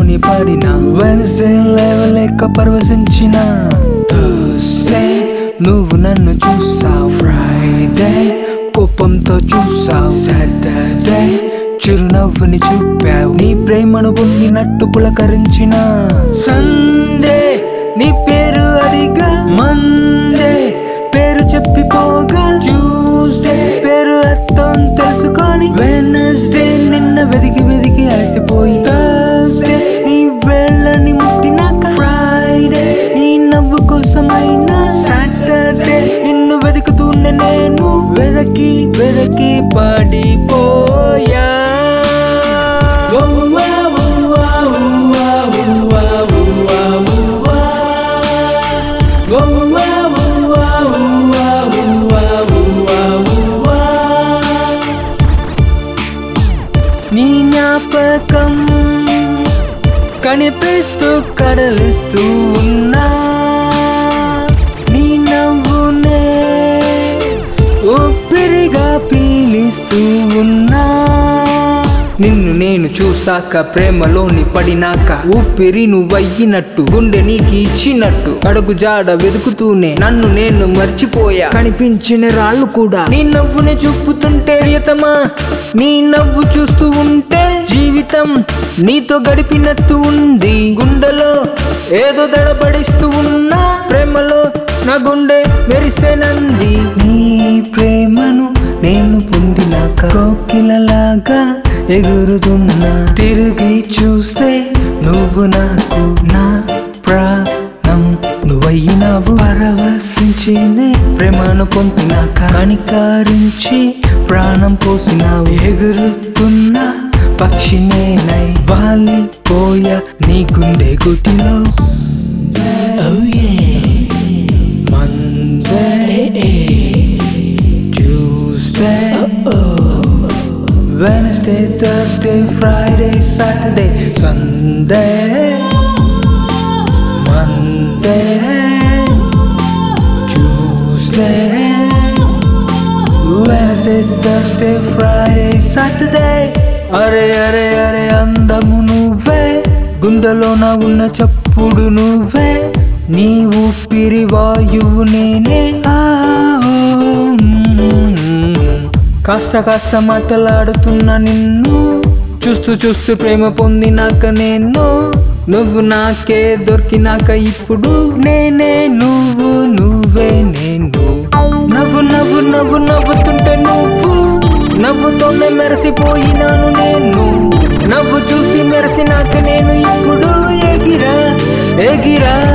ప్రేమలోని పడిన Wednesday లేవలేక పరవశించిన Thursday నువ్వు నన్ను చూసావు ఫ్రైడే కోపంతో చూసావు సాటర్డే చిరునవ్వుని చూపావు నీ ప్రేమను పొందినట్టు పులకరించిన సండే నీ పేరు అడిగా మండే పేరు చెప్పిపోగా ట్యూస్డే పేరు అర్థం తెలుసుకొని వెనస్డే నిన్న వెదికి వెదికి అలసిపోయి థర్స్డే నీ వేళ్ళని ముట్టినాక ఫ్రైడే నీ నవ్వు కోసమైనా సాటర్డే నిన్ను వెతుకుతూనే నేను వెదకి వెదకి పడిపోయా ఉవ్వా, ఉవ్వా, ఉవ్వా, ఉవ్వా, ఉవ్వా, ఉవ్వా. ఉవ్వా, ఉవ్వా, ఉవ్వా, ఉవ్వా, ఉవ్వా, ఉవ్వా. నీ జ్ఞాపకం కనిపిస్తూ కడలిస్తూ ఉన్నా నీ నవ్వునే ఊపిరిగా పీలిస్తూ ఉన్నా నిన్ను నేను చూసాక ప్రేమలోని పడినాక ఊపిరి నువ్వయ్యినట్టు గుండె నీకి ఇచ్చినట్టు అడుగు జాడ వెతుకుతూనే నన్ను నేను మర్చిపోయా కనిపించిన రాళ్ళు కూడా నీ నవ్వునే చూపుతుంటే ప్రియతమా నీ నవ్వు చూస్తూ ఉంటే జీవితం నీతో గడిపినట్టు ఉంది గుండెలో ఏదో దడబడిస్తూ ఉన్నా ప్రేమలో నా గుండె మెరిసెనంది నీ ప్రేమను నేను పొందినాక కోకిలలాగా ఎగురుతున్నా తిరిగి చూస్తే నువ్వు నాకు నా ప్రాణం నువ్వయ్యినావు పరవశించినే ప్రేమను పొందినాక కనికారించి ప్రాణం పోసినావు ఎగురుతున్న పక్షినేనై వాలిపోయా నీ గుండె గుటిలో Monday, Tuesday, Wednesday, Thursday, Friday, Saturday, Sunday, Monday, Tuesday, Wednesday, Thursday, Friday, Saturday. అరే అరే అరే అందము నువ్వే గుండెలోన ఉన్న చప్పుడు నువ్వే నీ ఊపిరి వాయువు నేనే ఆ, ఓ, మ్మ్. కాస్త కాస్త మాటలాడుతున్న నిన్ను చూస్తూ చూస్తూ ప్రేమ పొందినాక నేను నువ్వు నాకే దొరికినాక ఇప్పుడు నేనే నువ్వు నువ్వే నేను నవ్వు నవ్వు నవ్వు నవ్వుతుంటే నువ్వు నవ్వుతోనే మెరసిపోయినాను నేను నవ్వు చూసి మెరసినాక నేను ఇప్పుడు ఎగిరా ఎగిరా